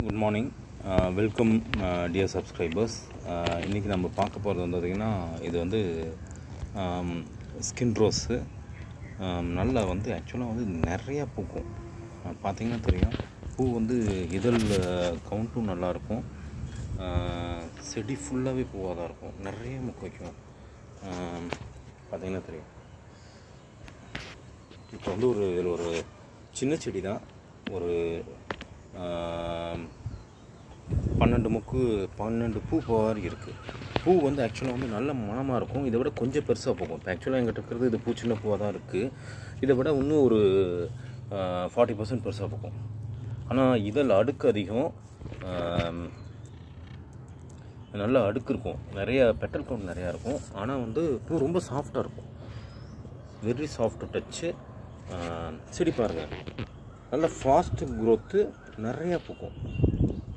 good morning welcome dear subscribers இன்றைக்கி நம்ம பார்க்க போகிறது வந்து பார்த்திங்கன்னா இது வந்து ஸ்கின் ரோஸு நல்லா வந்து ஆக்சுவலாக வந்து நிறையா பூக்கும் அஹ் பார்த்தீங்கன்னா தெரியும் பூ வந்து இதழ் கவுண்ட்டும் நல்லாயிருக்கும் செடி ஃபுல்லாகவே பூவாக தான் இருக்கும் நிறைய முக்கு வைக்கும் அஹ் பார்த்தீங்கன்னா தெரியும் இப்போ வந்து ஒரு இதில் ஒரு சின்ன செடி தான் ஒரு ஆம், பன்னெண்டு முக்கு பன்னெண்டு பூ போவார் இருக்குது பூ வந்து ஆக்சுவலாக வந்து நல்ல மணமாக இருக்கும் இதை விட கொஞ்சம் பெருசாக போகும் இப்போ ஆக்சுவலாக எங்கிட்ட இருக்கிறது இது பூ சின்ன பூவாக தான் இருக்குது இதை விட இன்னும் ஒரு ஃபார்ட்டி பர்சன்ட் பெருசாக போகும் ஆனால் இதில் அடுக்கு அதிகம் ஆம், நல்ல அடுக்கு இருக்கும் நிறைய பெட்டல் கவுண்ட் நிறையா இருக்கும் ஆனால் வந்து பூ ரொம்ப சாஃப்டாக இருக்கும் வெரி சாஃப்ட் டச்சு செடி பாருங்கள் நல்ல ஃபாஸ்ட் க்ரோத்து நிறையா பூக்கும்